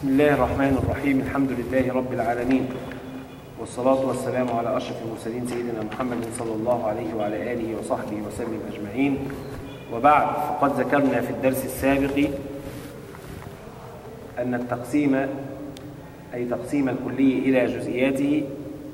بسم الله الرحمن الرحيم الحمد لله رب العالمين والصلاة والسلام على أشرف المرسلين سيدنا محمد صلى الله عليه وعلى آله وصحبه وسلم أجمعين وبعد فقد ذكرنا في الدرس السابق أن التقسيم أي تقسيم الكلي إلى جزئياته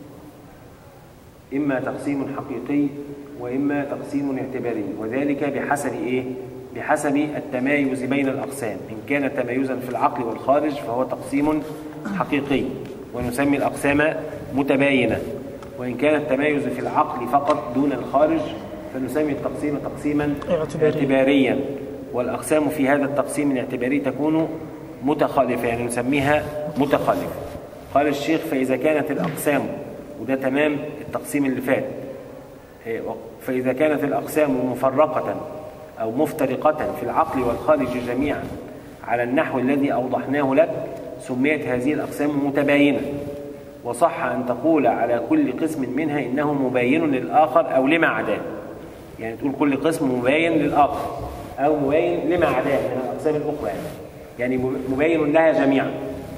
إما تقسيم حقيقي وإما تقسيم اعتباري وذلك بحسب إيه؟ بحسب التمايز بين الأقسام إن كان تمايزا في العقل والخارج فهو تقسيم حقيقي ونسمي الأقسام متباينة وإن كان التمايز في العقل فقط دون الخارج فنسمي التقسيم تقسيما اعتباريا. اعتباريا والأقسام في هذا التقسيم الاعتباري تكون متخالفة يعني نسميها متخالفة قال الشيخ فإذا كانت الأقسام وده تمام التقسيم اللي فات إيه، فإذا كانت الأقسام مفرقة أو مفترقة في العقل والخارج جميعا على النحو الذي أوضحناه لك سميت هذه الأقسام متباينة وصح أن تقول على كل قسم منها إنه مباين للآخر أو لما عداه يعني تقول كل قسم مباين للآخر أو مباين لما عداه من الأقسام الأخرى يعني يعني مباين لها جميعا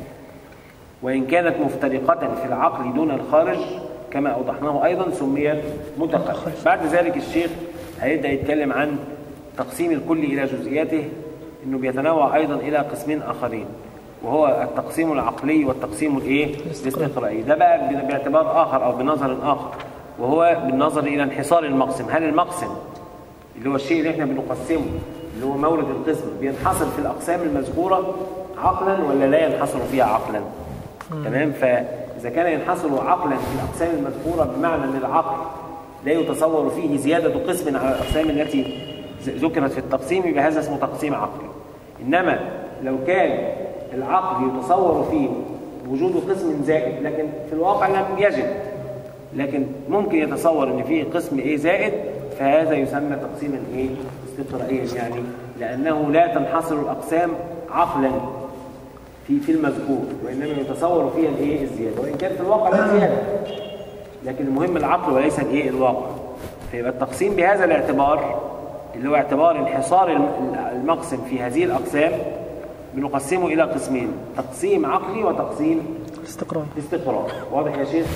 وإن كانت مفترقة في العقل دون الخارج كما أوضحناه أيضا سميت متخالفة بعد ذلك الشيخ هيبدأ يتكلم عن تقسيم الكل إلى جزئياته إنه بيتنوع أيضا إلى قسمين آخرين وهو التقسيم العقلي والتقسيم الايه الاستقرائي ده بقى باعتبار آخر أو بنظر آخر وهو بالنظر إلى انحصار المقسم هل المقسم اللي هو الشيء اللي احنا بنقسمه اللي هو مورد القسم بينحصر في الأقسام المذكورة عقلا ولا لا ينحصر فيها عقلا تمام فإذا كان ينحصر عقلا في الأقسام المذكورة بمعنى أن العقل لا يتصور فيه زيادة قسم على الأقسام التي ذكرت في التقسيم يبقى هذا اسمه تقسيم عقلي إنما لو كان العقل يتصور فيه وجود قسم زائد لكن في الواقع لم يجد لكن ممكن يتصور ان فيه قسم ايه زائد فهذا يسمى تقسيما ايه استقرائيا يعني لانه لا تنحصر الاقسام عقلا في في المذكور وانما يتصور فيها الايه الزياده وان كان في الواقع لا زياده لكن المهم العقل وليس الايه الواقع فيبقى التقسيم بهذا الاعتبار اللي هو اعتبار انحصار المقسم في هذه الاقسام بنقسمه الى قسمين تقسيم عقلي وتقسيم الاستقرار استقرار واضح يا شيخ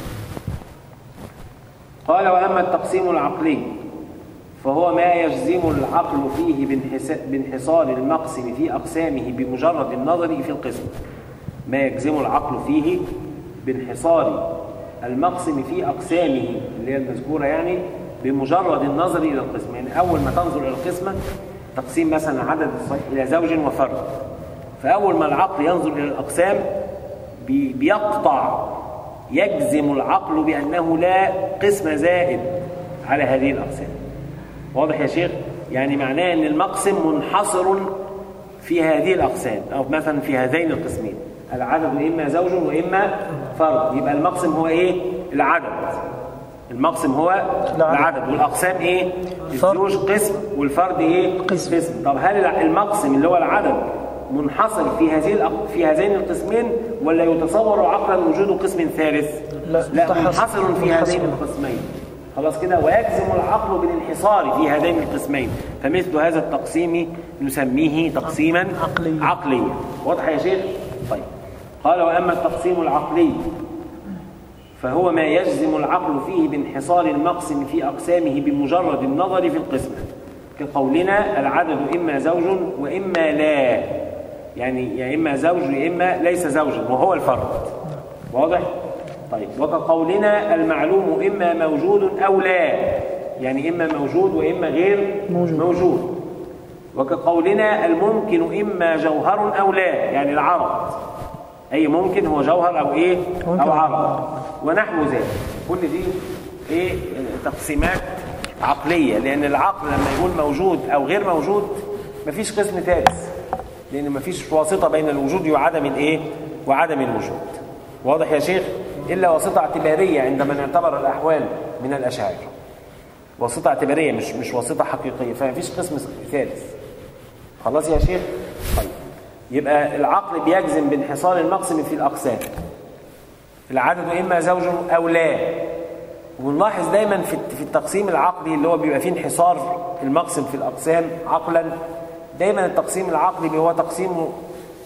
قال واما التقسيم العقلي فهو ما يجزم العقل فيه بانحسا- بانحصار المقسم في اقسامه بمجرد النظر في القسم ما يجزم العقل فيه بانحصار المقسم في اقسامه اللي هي المذكوره يعني بمجرد النظر الى القسم يعني اول ما تنظر الى القسمه تقسيم مثلا عدد الص- الى زوج وفرد فاول ما العقل ينظر الى الاقسام بي- بيقطع يجزم العقل بانه لا قسم زائد على هذه الاقسام واضح يا شيخ يعني معناه ان المقسم منحصر في هذه الاقسام او مثلا في هذين القسمين العدد اما زوج واما فرد يبقى المقسم هو ايه العدد المقسم هو العدد. العدد والاقسام ايه الفرد. الزوج قسم والفرد ايه قسم. قسم طب هل الع- المقسم اللي هو العدد منحصر في هذه الأق- في هذين القسمين ولا يتصور عقلا وجود قسم ثالث لا، لا متحصر. منحصر في هذين منحصر. القسمين خلاص كده ويجزم العقل بالانحصار في هذين القسمين فمثل هذا التقسيم نسميه تقسيما عقليا. عقليا واضح يا شيخ طيب قال واما التقسيم العقلي فهو ما يجزم العقل فيه بانحصار المقسم في اقسامه بمجرد النظر في القسمه كقولنا العدد اما زوج واما لا يعني يا اما زوج يا اما ليس زوجا وهو الفرد واضح طيب وكقولنا المعلوم اما موجود او لا يعني اما موجود واما غير موجود. موجود وكقولنا الممكن اما جوهر او لا يعني العرض اي ممكن هو جوهر او ايه ممكن. او عرض ونحو ذلك كل دي ايه تقسيمات عقليه لان العقل لما يقول موجود او غير موجود مفيش قسم ثالث لان مفيش واسطه بين الوجود وعدم الايه وعدم الوجود واضح يا شيخ الا واسطه اعتباريه عندما نعتبر الاحوال من الاشاعره واسطه اعتباريه مش مش واسطه حقيقيه فمفيش قسم ثالث خلاص يا شيخ طيب يبقى العقل بيجزم بانحصار المقسم في الاقسام العدد اما زوج او لا ونلاحظ دايما في في التقسيم العقلي اللي هو بيبقى فيه انحصار المقسم في الاقسام عقلا دايما التقسيم العقلي هو تقسيم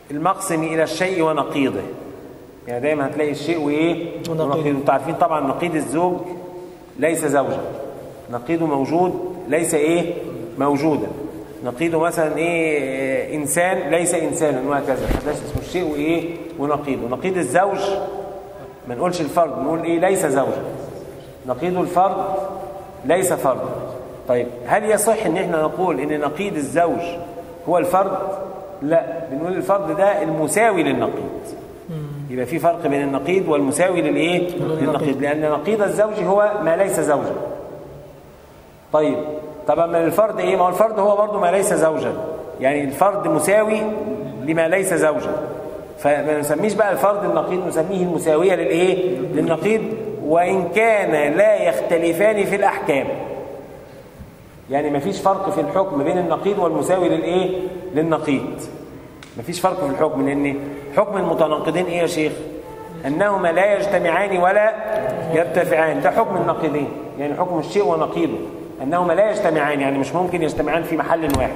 المقسم إلى الشيء ونقيضه يعني دايما هتلاقي الشيء وإيه ونقيضه. ونقيضه انتوا عارفين طبعا نقيض الزوج ليس زوجا نقيضه موجود ليس إيه موجودا نقيضه مثلا إيه إنسان ليس إنسانا وهكذا فده اسمه الشيء وإيه ونقيضه نقيض الزوج ما نقولش الفرد نقول إيه ليس زوجا نقيض الفرد ليس فرد طيب هل يصح ان احنا نقول ان نقيض الزوج هو الفرد لا بنقول الفرد ده المساوي للنقيض يبقى في فرق بين النقيض والمساوي للايه للنقيض لان نقيض الزوج هو ما ليس زوجا طيب طب اما الفرد ايه ما هو الفرد هو برضه ما ليس زوجا يعني الفرد مساوي لما ليس زوجا فما نسميش بقى الفرد النقيض نسميه المساويه للايه للنقيض وان كان لا يختلفان في الاحكام يعني مفيش فرق في الحكم بين النقيض والمساوي للايه للنقيض مفيش فرق في الحكم لان حكم المتناقضين ايه يا شيخ انهما لا يجتمعان ولا يرتفعان ده حكم النقيضين يعني حكم الشيء ونقيضه انهما لا يجتمعان يعني مش ممكن يجتمعان في محل واحد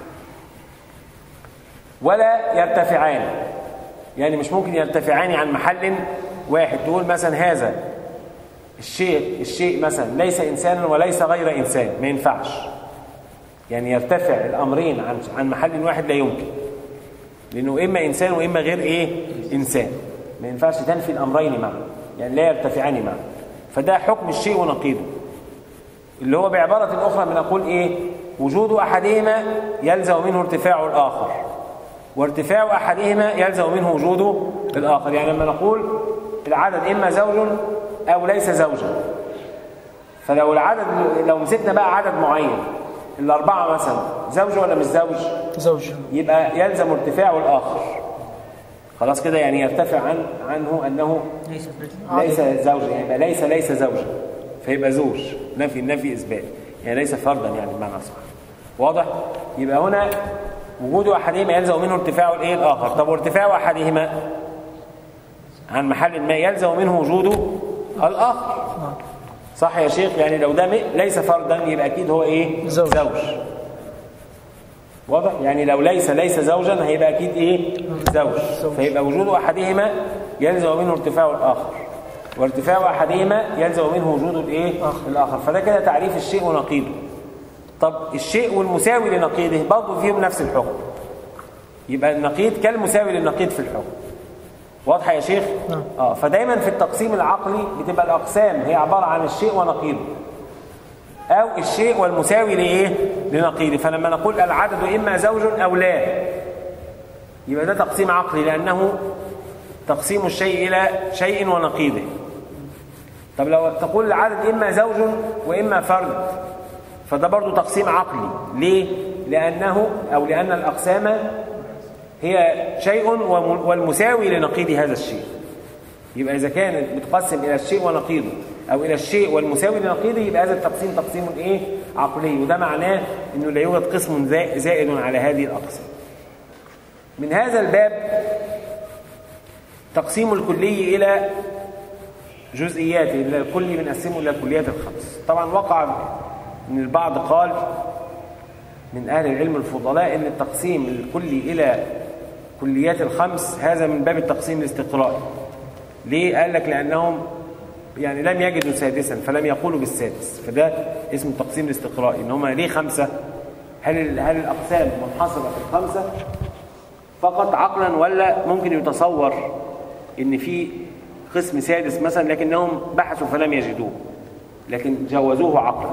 ولا يرتفعان يعني مش ممكن يرتفعان عن محل واحد تقول مثلا هذا الشيء الشيء مثلا ليس انسانا وليس غير انسان ما ينفعش يعني يرتفع الامرين عن عن محل واحد لا يمكن لانه اما انسان واما غير ايه انسان ما ينفعش تنفي الامرين معا يعني لا يرتفعان معا فده حكم الشيء ونقيضه اللي هو بعباره اخرى بنقول ايه وجود احدهما يلزم منه ارتفاع الاخر وارتفاع احدهما يلزم منه وجوده الاخر يعني لما نقول العدد اما زوج او ليس زوجا فلو العدد لو مسكنا بقى عدد معين الاربعه مثلا زوج ولا مش زوج زوج يبقى يلزم ارتفاع الاخر خلاص كده يعني يرتفع عن عنه انه ليس ليس زوجا يعني يبقى ليس ليس زوجا فيبقى زوج نفي نفي اثبات يعني ليس فردا يعني بمعنى صح واضح يبقى هنا وجود احدهما يلزم منه ارتفاع الايه الاخر طب وارتفاع احدهما عن محل ما يلزم منه وجوده الاخر صح يا شيخ يعني لو ده م- ليس فردا يبقى اكيد هو ايه زوج. زوج واضح يعني لو ليس ليس زوجا هيبقى اكيد ايه زوج فيبقى وجود احدهما يلزم منه ارتفاع الاخر وارتفاع احدهما يلزم منه وجود الايه الاخر فده كده تعريف الشيء ونقيضه طب الشيء والمساوي لنقيضه برضه فيهم نفس الحكم يبقى النقيض كالمساوي للنقيض في الحكم واضحه يا شيخ نعم. اه فدايما في التقسيم العقلي بتبقى الاقسام هي عباره عن الشيء ونقيضه او الشيء والمساوي لايه لنقيضه فلما نقول العدد اما زوج او لا يبقى ده تقسيم عقلي لانه تقسيم الشيء الى شيء ونقيضه طب لو تقول العدد اما زوج واما فرد فده برضو تقسيم عقلي ليه لانه او لان الاقسام هي شيء وم- والمساوي لنقيض هذا الشيء يبقى إذا كانت بتقسم إلى الشيء ونقيضه أو إلى الشيء والمساوي لنقيضه يبقى هذا التقسيم تقسيم إيه؟ عقلي وده معناه إنه لا يوجد قسم زا- زائد على هذه الأقسام من هذا الباب تقسيم الكلي إلى جزئياته إلى الكلي بنقسمه إلى الكليات الخمس طبعا وقع من البعض قال من أهل العلم الفضلاء إن التقسيم الكلي إلى كليات الخمس هذا من باب التقسيم الاستقرائي ليه؟ قال لك لأنهم يعني لم يجدوا سادسا فلم يقولوا بالسادس فده اسمه التقسيم الاستقرائي إن هم ليه خمسة؟ هل ال- هل الأقسام منحصرة في الخمسة فقط عقلا ولا ممكن يتصور إن في قسم سادس مثلا لكنهم بحثوا فلم يجدوه لكن جوزوه عقلا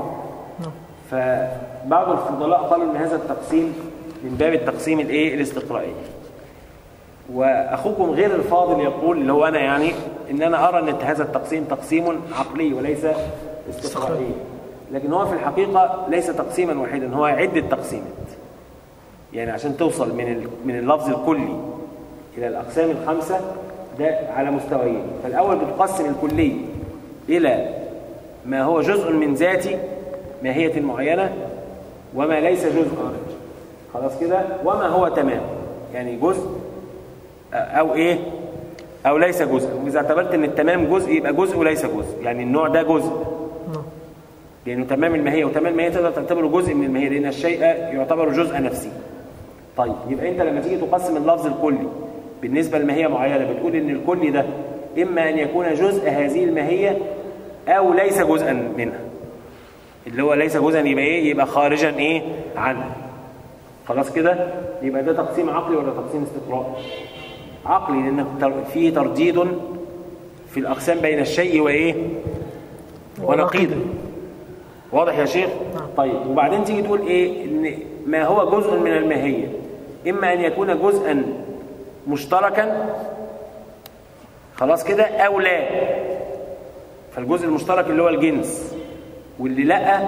فبعض الفضلاء قالوا ان هذا التقسيم من باب التقسيم الايه الاستقرائي واخوكم غير الفاضل يقول اللي هو انا يعني ان انا ارى ان هذا التقسيم تقسيم عقلي وليس استقرائي لكن هو في الحقيقه ليس تقسيما واحدا هو عده تقسيمات يعني عشان توصل من ال- من اللفظ الكلي الى الاقسام الخمسه ده على مستويين فالاول بتقسم الكلي الى ما هو جزء من ذات ماهيه معينه وما ليس جزء خلاص كده وما هو تمام يعني جزء او ايه او ليس جزء واذا اعتبرت ان التمام جزء يبقى جزء وليس جزء يعني النوع ده جزء لانه تمام الماهيه وتمام الماهيه تقدر تعتبره جزء من الماهيه لان الشيء يعتبر جزء نفسي طيب يبقى انت لما تيجي تقسم اللفظ الكلي بالنسبة لماهية معينة بتقول إن الكل ده إما أن يكون جزء هذه الماهية أو ليس جزءا منها اللي هو ليس جزءا يبقى إيه يبقى خارجا إيه عنها خلاص كده يبقى ده تقسيم عقلي ولا تقسيم استقرائي عقلي لأن فيه ترديد في الأقسام بين الشيء وإيه ونقيضه واضح يا شيخ نعم. طيب وبعدين تيجي تقول ايه ان ما هو جزء من الماهيه اما ان يكون جزءا مشتركا خلاص كده او لا فالجزء المشترك اللي هو الجنس واللي لا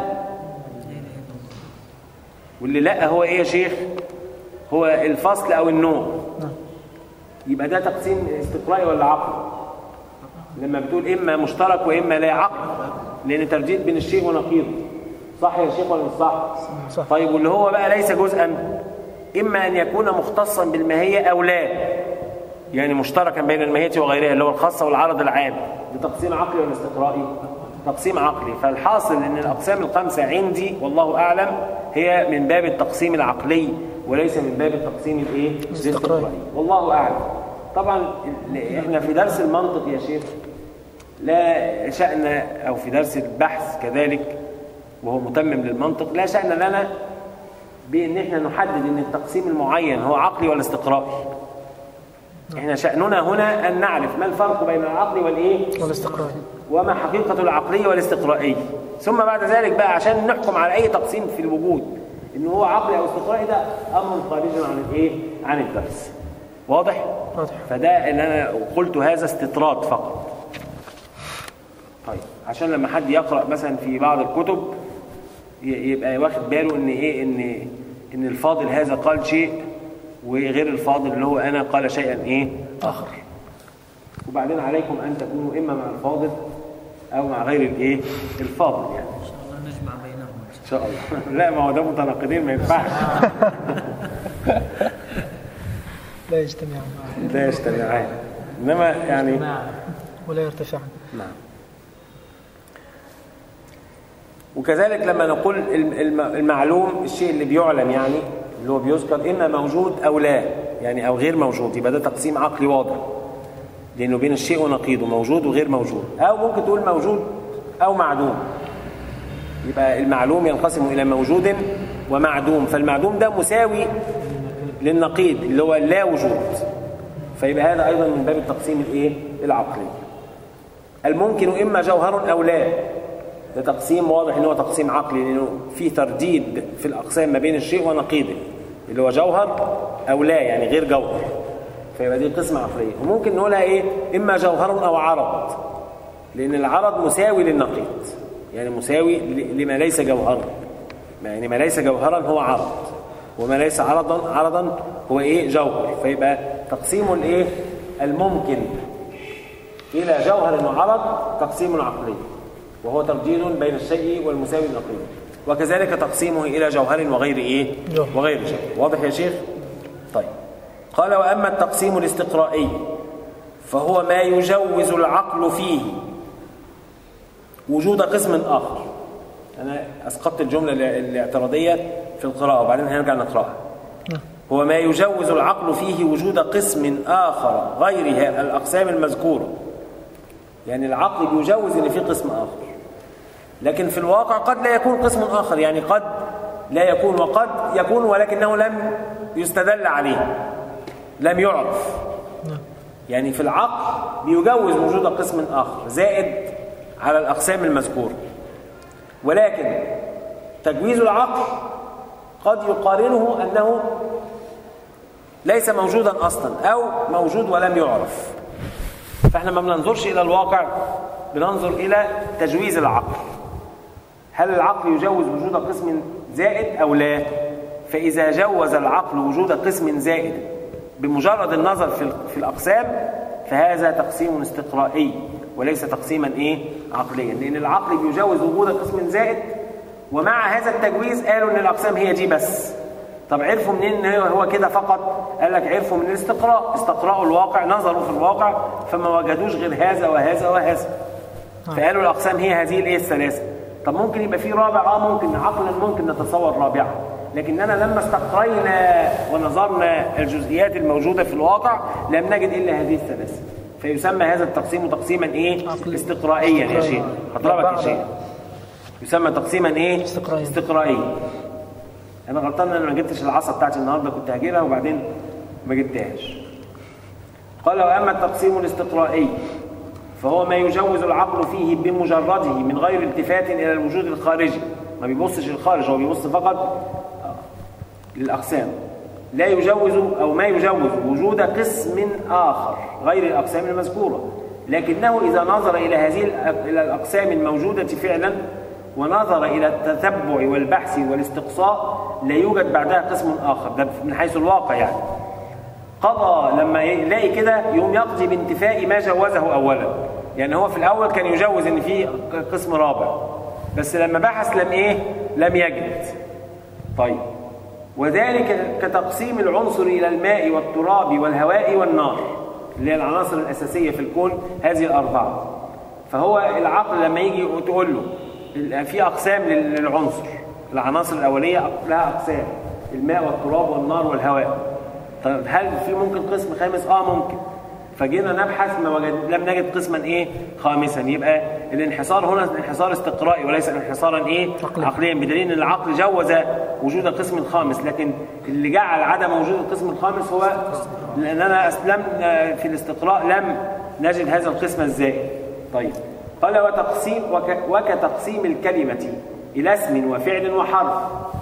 واللي لا هو ايه يا شيخ هو الفصل او النوع نعم. يبقى ده تقسيم استقرائي ولا عقلي لما بتقول اما مشترك واما لا عقل لان ترجيح بين الشيء ونقيضه صح يا شيخ ولا مش صح صح. طيب واللي هو بقى ليس جزءا اما ان يكون مختصا بالماهيه او لا يعني مشتركا بين الماهيه وغيرها اللي هو الخاصه والعرض العام ده تقسيم عقلي ولا استقرائي تقسيم عقلي فالحاصل ان الاقسام الخمسه عندي والله اعلم هي من باب التقسيم العقلي وليس من باب التقسيم الايه الاستقرائي. والله اعلم طبعا ال- احنا في درس المنطق يا شيخ لا شأن أو في درس البحث كذلك وهو متمم للمنطق لا شأن لنا بأن احنا نحدد أن التقسيم المعين هو عقلي ولا استقرائي احنا شأننا هنا أن نعرف ما الفرق بين العقل والإيه والاستقرائي وما حقيقة العقلية والاستقرائي ثم بعد ذلك بقى عشان نحكم على أي تقسيم في الوجود إن هو عقلي أو استقرائي ده أمر خارج عن الإيه عن الدرس واضح؟ واضح فده اللي انا قلت هذا استطراد فقط طيب عشان لما حد يقرا مثلا في بعض الكتب ي- يبقى واخد باله ان ايه ان ان الفاضل هذا قال شيء وغير الفاضل اللي هو انا قال شيئا ايه اخر وبعدين عليكم ان تكونوا اما مع الفاضل او مع غير الايه الفاضل يعني إن شاء الله نجمع بينهم ان شاء الله لا ما هو ده متناقضين ما ينفعش لا يجتمع معه ده يجتمعان انما يعني ولا يرتفع نعم وكذلك لما نقول الم- الم- المعلوم الشيء اللي بيعلم يعني اللي هو بيذكر إما موجود أو لا يعني أو غير موجود يبقى ده تقسيم عقلي واضح لأنه بين الشيء ونقيضه موجود وغير موجود أو ممكن تقول موجود أو معدوم يبقى المعلوم ينقسم إلى موجود ومعدوم فالمعدوم ده مساوي للنقيض اللي هو لا وجود فيبقى هذا أيضا من باب التقسيم الإيه؟ العقلي الممكن إما جوهر أو لا ده تقسيم واضح ان هو تقسيم عقلي لانه في ترديد في الاقسام ما بين الشيء ونقيضه اللي هو جوهر او لا يعني غير جوهر فيبقى دي قسمه عقليه وممكن نقولها ايه اما جوهر او عرض لان العرض مساوي للنقيض يعني مساوي ل- لما ليس جوهرا يعني ما ليس جوهرا هو عرض وما ليس عرضا عرضا هو ايه جوهر فيبقى تقسيم الايه الممكن إلى جوهر وعرض تقسيم عقلي وهو ترجيل بين الشيء والمساوي النقيض وكذلك تقسيمه إلى جوهر وغير إيه؟ جوهر. وغير جوهر واضح يا شيخ؟ طيب قال وأما التقسيم الاستقرائي فهو ما يجوز العقل فيه وجود قسم آخر أنا أسقطت الجملة ال- الاعتراضية في القراءة وبعدين هنرجع نقرأها نعم. هو ما يجوز العقل فيه وجود قسم آخر غير ه- الأقسام المذكورة يعني العقل بيجوز ان في قسم اخر لكن في الواقع قد لا يكون قسم اخر يعني قد لا يكون وقد يكون ولكنه لم يستدل عليه لم يعرف نعم. يعني في العقل بيجوز وجود قسم اخر زائد على الاقسام المذكوره ولكن تجويز العقل قد يقارنه انه ليس موجودا اصلا او موجود ولم يعرف فاحنا ما بننظرش الى الواقع بننظر الى تجويز العقل هل العقل يجوز وجود قسم زائد او لا فاذا جوز العقل وجود قسم زائد بمجرد النظر في في الاقسام فهذا تقسيم استقرائي وليس تقسيما ايه عقليا لان العقل بيجوز وجود قسم زائد ومع هذا التجويز قالوا ان الاقسام هي دي بس طب عرفوا منين ان هو هو كده فقط قال لك عرفوا من الاستقراء استقرأوا الواقع نظروا في الواقع فما وجدوش غير هذا وهذا وهذا فقالوا الاقسام هي هذه الايه الثلاثه طب ممكن يبقى في رابع اه ممكن عقلا ممكن نتصور رابعه لكننا لما استقرينا ونظرنا الجزئيات الموجودة في الواقع لم نجد إلا هذه الثلاثة فيسمى هذا التقسيم تقسيما إيه؟ عقلي. استقرائيا يا شيخ هضربك يا بعد. شيخ يسمى تقسيما إيه؟ استقرائيا. استقرائيا أنا غلطان إن أنا ما جبتش العصا بتاعتي النهاردة كنت هجيبها وبعدين ما جبتهاش قال وأما التقسيم الاستقرائي فهو ما يجوز العقل فيه بمجرده من غير التفات إلى الوجود الخارجي ما بيبصش الخارج هو بيبص فقط للأقسام لا يجوز أو ما يجوز وجود قسم آخر غير الأقسام المذكورة لكنه إذا نظر إلى هذه الأ- إلى الأقسام الموجودة فعلا ونظر إلى التتبع والبحث والاستقصاء لا يوجد بعدها قسم آخر ده من حيث الواقع يعني قضى لما يلاقي كده يقوم يقضي بانتفاء ما جوزه اولا يعني هو في الاول كان يجوز ان في قسم رابع بس لما بحث لم ايه لم يجد طيب وذلك كتقسيم العنصر الى الماء والتراب والهواء والنار اللي هي العناصر الاساسيه في الكون هذه الاربعه فهو العقل لما يجي تقول له في اقسام للعنصر العناصر الاوليه لها اقسام الماء والتراب والنار والهواء طيب هل في ممكن قسم خامس اه ممكن فجينا نبحث ما وجد لم نجد قسما ايه خامسا يبقى الانحصار هنا انحصار استقرائي وليس انحصارا ايه عقلي. عقليا بدليل ان العقل جوز وجود قسم خامس لكن اللي جعل عدم وجود القسم الخامس هو لاننا اسلم في الاستقراء لم نجد هذا القسم الزائد طيب قال وتقسيم وك وكتقسيم الكلمه الى اسم وفعل وحرف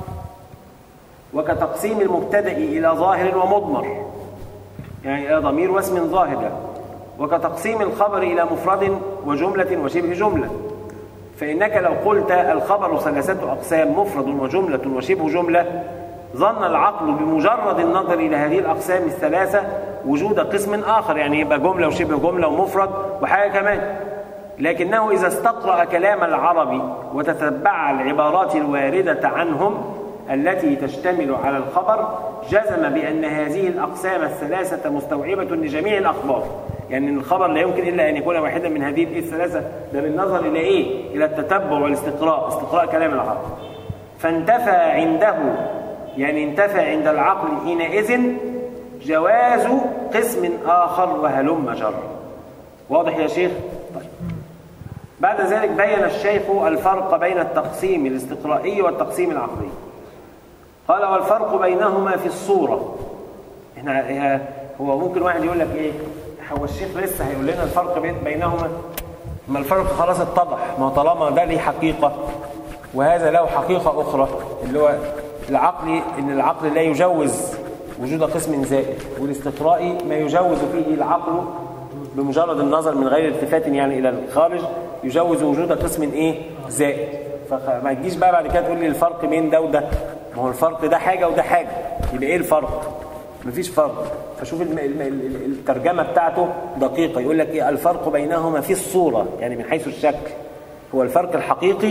وكتقسيم المبتدا الى ظاهر ومضمر يعني الى ضمير واسم ظاهر وكتقسيم الخبر الى مفرد وجمله وشبه جمله فانك لو قلت الخبر ثلاثه اقسام مفرد وجمله وشبه جمله ظن العقل بمجرد النظر الى هذه الاقسام الثلاثه وجود قسم اخر يعني يبقى جمله وشبه جمله ومفرد وحاجه كمان لكنه اذا استقرا كلام العرب وتتبع العبارات الوارده عنهم التي تشتمل على الخبر جزم بأن هذه الأقسام الثلاثة مستوعبة لجميع الأخبار يعني الخبر لا يمكن إلا أن يكون واحدا من هذه الثلاثة ده بالنظر إلى إيه؟ إلى التتبع والاستقراء استقراء كلام العرب فانتفى عنده يعني انتفى عند العقل حينئذ جواز قسم آخر وهلم جر واضح يا شيخ؟ طيب بعد ذلك بين الشيخ الفرق بين التقسيم الاستقرائي والتقسيم العقلي قال والفرق بينهما في الصورة احنا هو ممكن واحد يقول لك ايه هو الشيخ لسه هيقول لنا الفرق بين بينهما ما الفرق خلاص اتضح ما هو طالما ده ليه حقيقة وهذا له حقيقة أخرى اللي هو العقل إن العقل لا يجوز وجود قسم زائد والاستقرائي ما يجوز فيه العقل بمجرد النظر من غير التفات يعني إلى الخارج يجوز وجود قسم إيه زائد فما تجيش بقى بعد كده تقول لي الفرق بين ده وده ما هو الفرق ده حاجة وده حاجة يبقى ايه الفرق مفيش فرق فشوف الم... الم... ال- الترجمة بتاعته دقيقة يقول لك ايه الفرق بينهما في الصورة يعني من حيث الشكل هو الفرق الحقيقي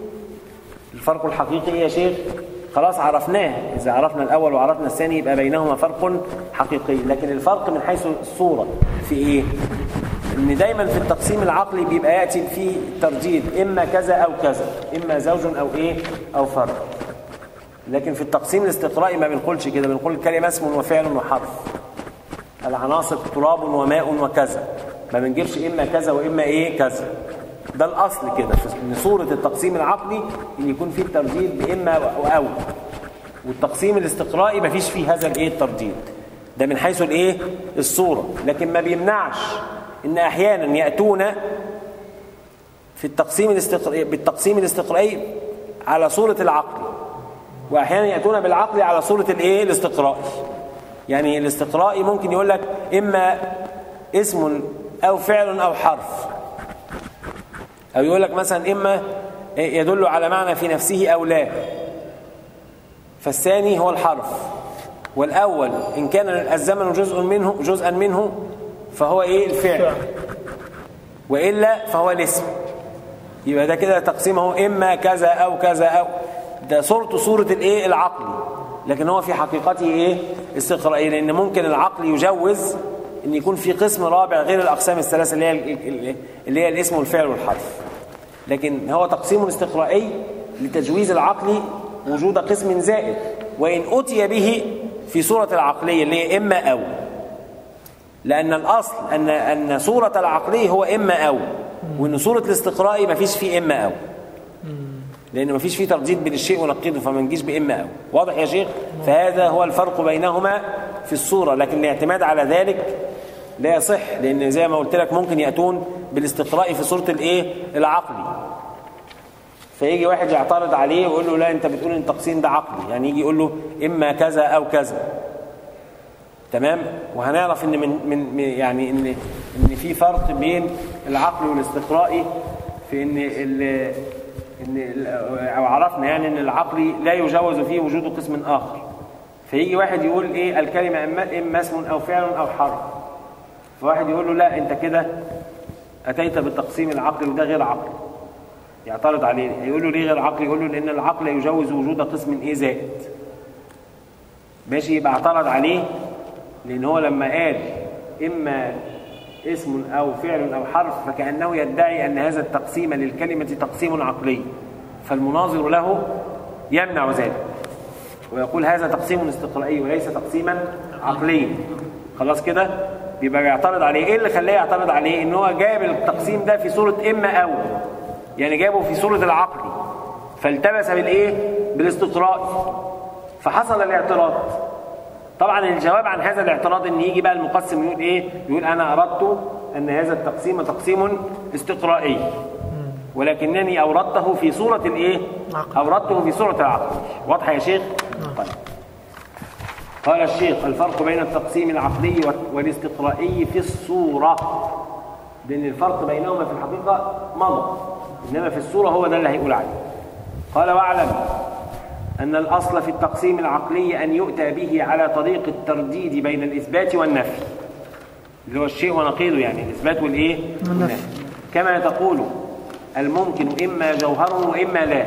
الفرق الحقيقي ايه يا شيخ خلاص عرفناه إذا عرفنا الأول وعرفنا الثاني يبقى بينهما فرق حقيقي لكن الفرق من حيث الصورة في إيه؟ إن دايما في التقسيم العقلي بيبقى يأتي فيه ترجيد إما كذا أو كذا إما زوج أو إيه أو فرد لكن في التقسيم الاستقرائي ما بنقولش كده بنقول الكلمة اسم وفعل وحرف العناصر تراب وماء وكذا ما بنجيبش إما كذا وإما إيه كذا ده الأصل كده في إن صورة التقسيم العقلي إن يكون فيه الترجيد بإما وأو والتقسيم الاستقرائي ما فيش فيه هذا الإيه الترجيد ده من حيث الإيه الصورة لكن ما بيمنعش إن أحيانا يأتون في التقسيم الاستقرائي بالتقسيم الاستقرائي على صورة العقل واحيانا ياتون بالعقل على صوره الايه الاستقرائي يعني الاستقرائي ممكن يقول لك اما اسم او فعل او حرف او يقول لك مثلا اما يدل على معنى في نفسه او لا فالثاني هو الحرف والاول ان كان الزمن جزء منه جزءا منه فهو ايه الفعل والا فهو الاسم يبقى ده كده تقسيمه اما كذا او كذا او ده صورته صورة الايه العقل لكن هو في حقيقته ايه استقرائي لان ممكن العقل يجوز ان يكون في قسم رابع غير الاقسام الثلاثه اللي هي اللي هي الاسم والفعل والحرف لكن هو تقسيم استقرائي لتجويز العقل وجود قسم زائد وإن أتي به في صورة العقلية اللي هي إما أو لأن الأصل أن أن صورة العقلية هو إما أو وإن صورة الاستقراء ما فيش فيه إما أو لأن ما فيش فيه ترديد بين الشيء ونقيضه فما نجيش بإما أو واضح يا شيخ فهذا هو الفرق بينهما في الصورة لكن الاعتماد على ذلك لا يصح لأن زي ما قلت لك ممكن يأتون بالاستقراء في صورة الإيه العقلي فيجي واحد يعترض عليه ويقول له لا انت بتقول ان التقسيم ده عقلي يعني يجي يقول له اما كذا او كذا تمام وهنعرف ان من من يعني ان ان في فرق بين العقل والاستقرائي في ان ال ان ال- او عرفنا يعني ان العقل لا يجوز فيه وجود قسم اخر فيجي واحد يقول ايه الكلمه اما اما اسم او فعل او حرف فواحد يقول له لا انت كده اتيت بالتقسيم العقلي وده غير عقلي يعترض عليه يقول له ليه غير عقلي يقول له لان العقل يجوز وجود قسم ايه زائد ماشي يبقى اعترض عليه لان هو لما قال اما اسم او فعل او حرف فكانه يدعي ان هذا التقسيم للكلمه تقسيم عقلي فالمناظر له يمنع ذلك ويقول هذا تقسيم استقرائي وليس تقسيما عقليا خلاص كده بيبقى يعترض عليه ايه اللي خلاه يعترض عليه ان هو جايب التقسيم ده في صوره اما او يعني جابه في صوره العقل فالتبس بالايه بالاستقراء فحصل الاعتراض طبعا الجواب عن هذا الاعتراض ان يجي بقى المقسم يقول ايه يقول انا اردت ان هذا التقسيم تقسيم استقرائي ولكنني اوردته في صوره الايه عقل. اوردته في صوره العقل واضحه يا شيخ طيب قال الشيخ الفرق بين التقسيم العقلي والاستقرائي في الصوره لان الفرق بينهما في الحقيقه مضى انما في الصوره هو ده اللي هيقول عليه قال واعلم أن الأصل في التقسيم العقلي أن يؤتى به على طريق الترديد بين الإثبات والنفي اللي هو الشيء ونقيضه يعني الإثبات والإيه؟ والنفي. كما تقول الممكن إما جوهر وإما لا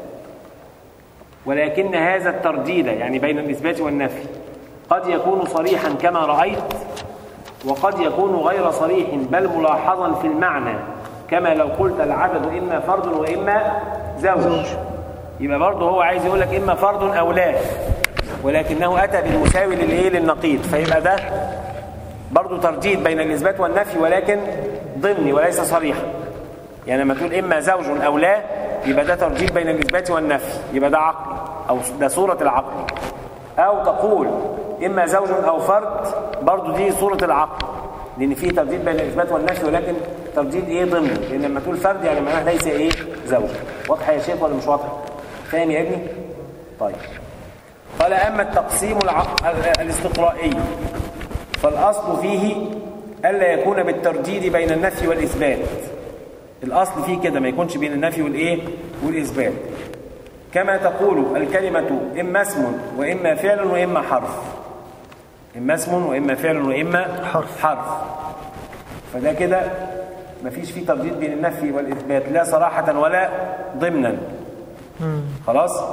ولكن هذا الترديد يعني بين الإثبات والنفي قد يكون صريحا كما رأيت وقد يكون غير صريح بل ملاحظا في المعنى كما لو قلت العدد إما فرد وإما زوج زوج. يبقى برضه هو عايز يقول لك إما فرد أو لا ولكنه أتى بالمساوي للإيه للنقيض فيبقى ده برضه ترديد بين الإثبات والنفي ولكن ضمني وليس صريحا يعني لما تقول إما زوج أو لا يبقى ده ترديد بين الإثبات والنفي يبقى ده عقل أو ده صورة العقل أو تقول إما زوج أو فرد برضه دي صورة العقل لأن فيه ترديد بين الإثبات والنفي ولكن ترديد إيه ضمني لأن لما تقول فرد يعني معناها ليس إيه زوج واضحة يا شيخ ولا مش واضحة؟ فاهم يا ابني؟ طيب قال أما التقسيم الع- ال- الاستقرائي فالأصل فيه ألا يكون بالترديد بين النفي والإثبات الأصل فيه كده ما يكونش بين النفي والإيه والإثبات كما تقول الكلمة إما اسم وإما فعل وإما حرف إما اسم وإما فعل وإما حرف. حرف فده كده مفيش فيه ترديد بين النفي والإثبات لا صراحة ولا ضمنا مم. خلاص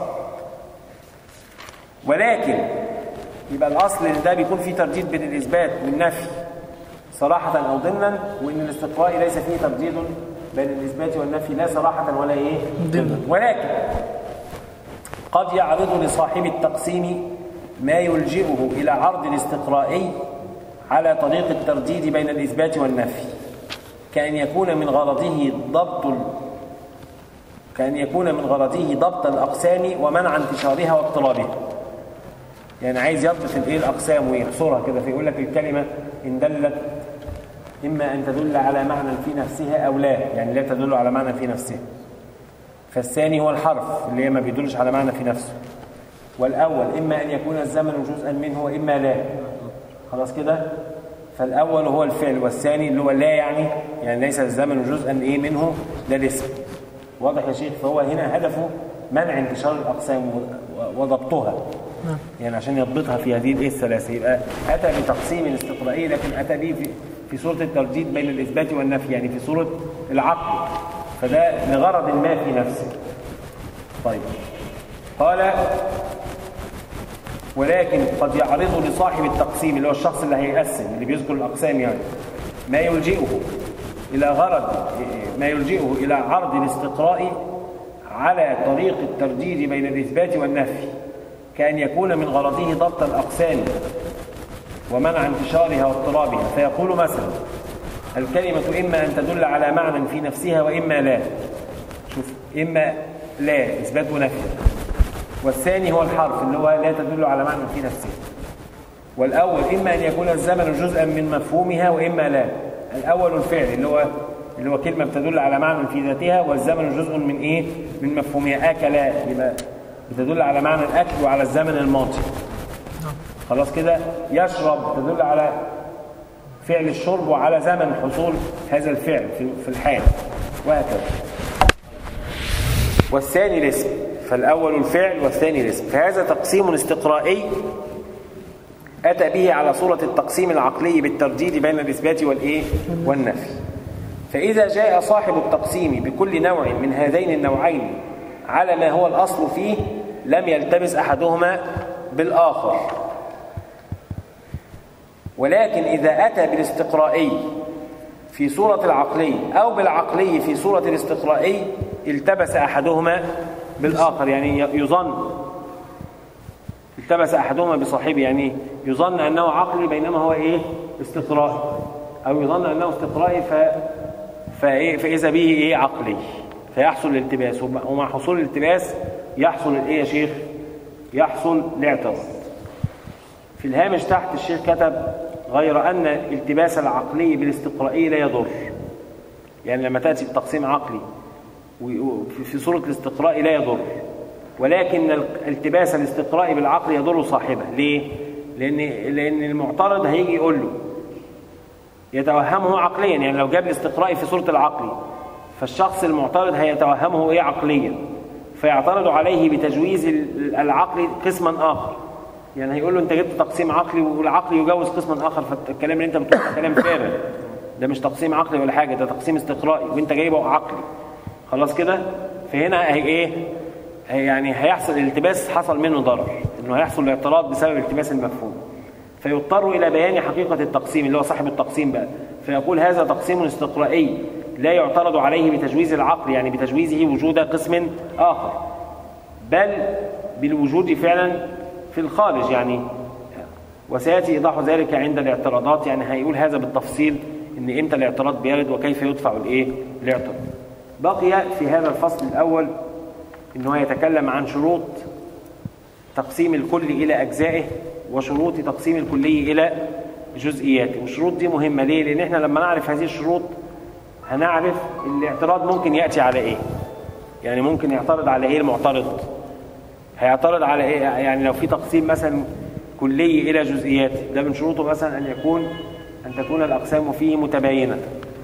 ولكن يبقى الاصل ان ده بيكون فيه ترديد بين الاثبات والنفي صراحه او ضمنا وان الاستقراء ليس فيه ترديد بين الاثبات والنفي لا صراحه ولا ايه ضمنا. ولكن قد يعرض لصاحب التقسيم ما يلجئه الى عرض الاستقرائي على طريق الترديد بين الاثبات والنفي كأن يكون من غرضه ضبط ال- كأن يكون من غرضه ضبط الأقسام ومنع انتشارها واضطرابها يعني عايز يضبط الايه الأقسام ويحصرها كده فيقول لك الكلمة إن دلت إما أن تدل على معنى في نفسها أو لا يعني لا تدل على معنى في نفسها فالثاني هو الحرف اللي هي ما بيدلش على معنى في نفسه والأول إما أن يكون الزمن جزءا منه وإما لا خلاص كده فالأول هو الفعل والثاني اللي هو لا يعني يعني ليس الزمن جزءا إيه منه لا الاسم واضح يا شيخ فهو هنا هدفه منع انتشار الأقسام و- و- وضبطها نعم. يعني عشان يضبطها في هذه الايه الثلاثه يبقى اتى بتقسيم استقرائي لكن اتى به في في صوره الترديد بين الاثبات والنفي يعني في صوره العقل فده لغرض ما في نفسه طيب قال ولكن قد يعرض لصاحب التقسيم اللي هو الشخص اللي هيقسم اللي بيذكر الاقسام يعني ما يلجئه الى غرض ما يلجئه الى عرض الاستقراء على طريق الترديد بين الاثبات والنفي كأن يكون من غرضه ضبط الأقسام ومنع انتشارها واضطرابها فيقول مثلا الكلمة إما أن تدل على معنى في نفسها وإما لا شوف إما لا إثبات ونفي والثاني هو الحرف اللي هو لا تدل على معنى في نفسها والأول إما أن يكون الزمن جزءا من مفهومها وإما لا الأول الفعل اللي هو اللي هو كلمة بتدل على معنى في ذاتها والزمن جزء من إيه؟ من مفهومها أكل يبقى بتدل على معنى الأكل وعلى الزمن الماضي خلاص كده يشرب تدل على فعل الشرب وعلى زمن حصول هذا الفعل في الحال وهكذا والثاني الاسم فالأول الفعل والثاني الاسم فهذا تقسيم استقرائي أتى به على صورة التقسيم العقلي بالترديد بين الإثبات والإيه والنفي فإذا جاء صاحب التقسيم بكل نوع من هذين النوعين على ما هو الأصل فيه لم يلتبس أحدهما بالآخر ولكن إذا أتى بالاستقرائي في صورة العقلي أو بالعقلي في صورة الاستقرائي التبس أحدهما بالآخر يعني يظن التبس أحدهما بصاحبه يعني يظن أنه عقلي بينما هو إيه استقرائي أو يظن أنه استقرائي ف... فإيه فإذا به إيه عقلي فيحصل الالتباس ومع حصول الالتباس يحصل الإيه يا شيخ يحصل الاعتراض في الهامش تحت الشيخ كتب غير أن التباس العقلي بالاستقرائي لا يضر يعني لما تأتي بتقسيم عقلي في صورة الاستقراء لا يضر ولكن التباس الاستقراء بالعقل يضر صاحبه ليه؟ لأن, لأن المعترض هيجي يقول له يتوهمه عقليا يعني لو جاب الاستقراء في صورة العقل فالشخص المعترض هيتوهمه ايه عقليا فيعترض عليه بتجويز العقل قسما آخر يعني هيقول له انت جبت تقسيم عقلي والعقل يجوز قسما آخر فالكلام اللي انت بتقوله كلام فارغ ده مش تقسيم عقلي ولا حاجة ده تقسيم استقرائي وانت جايبه عقلي خلاص كده فهنا هي ايه هي يعني هيحصل الالتباس حصل منه ضرر انه هيحصل الاعتراض بسبب التباس المفهوم فيضطر الى بيان حقيقة التقسيم اللي هو صاحب التقسيم بقى فيقول هذا تقسيم استقرائي لا يعترض عليه بتجويز العقل يعني بتجويزه وجود قسم آخر بل بالوجود فعلا في الخارج يعني وسيأتي إيضاح ذلك عند الاعتراضات يعني هيقول هذا بالتفصيل ان امتى الاعتراض بيرد وكيف يدفع الايه الاعتراض بقي في هذا الفصل الأول أنه يتكلم عن شروط تقسيم الكل إلى أجزائه وشروط تقسيم الكلي إلى جزئياته والشروط دي مهمة ليه؟ لأن احنا لما نعرف هذه الشروط هنعرف الاعتراض ممكن يأتي على إيه يعني ممكن يعترض على إيه المعترض هيعترض على إيه يعني لو في تقسيم مثلا كلي إلى جزئيات ده من شروطه مثلا أن يكون أن تكون الأقسام فيه متباينة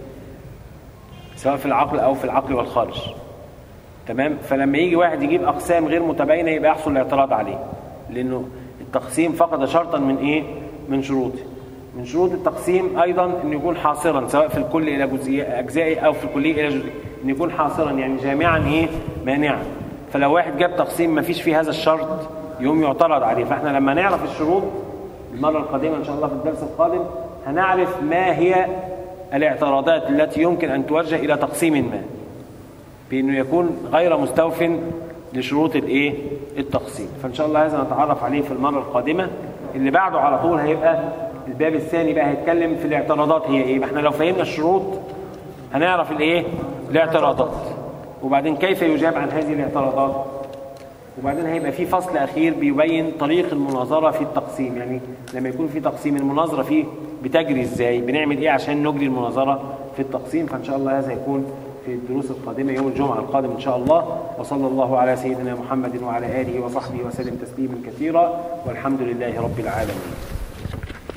سواء في العقل أو في العقل والخارج تمام فلما يجي واحد يجيب أقسام غير متباينة يبقى يحصل الاعتراض عليه لأنه التقسيم فقد شرطا من إيه من شروطه من شروط التقسيم أيضا أن يكون حاصرا سواء في الكل إلى جزئية أجزائي أو في الكلية إلى جزئية أن يكون حاصرا يعني جامعا إيه مانعا فلو واحد جاب تقسيم ما فيش فيه هذا الشرط يوم يعترض عليه فاحنا لما نعرف الشروط المرة القادمة إن شاء الله في الدرس القادم هنعرف ما هي الاعتراضات التي يمكن أن توجه إلى تقسيم ما بأنه يكون غير مستوف لشروط الايه التقسيم فإن شاء الله هذا نتعرف عليه في المرة القادمة اللي بعده على طول هيبقى الباب الثاني بقى هيتكلم في الاعتراضات هي ايه احنا لو فهمنا الشروط هنعرف الايه الاعتراضات وبعدين كيف يجاب عن هذه الاعتراضات وبعدين هيبقى في فصل اخير بيبين طريق المناظره في التقسيم يعني لما يكون في تقسيم المناظره فيه بتجري ازاي بنعمل ايه عشان نجري المناظره في التقسيم فان شاء الله هذا هيكون في الدروس القادمه يوم الجمعه القادم ان شاء الله وصلى الله على سيدنا محمد وعلى اله وصحبه وسلم تسليما كثيرا والحمد لله رب العالمين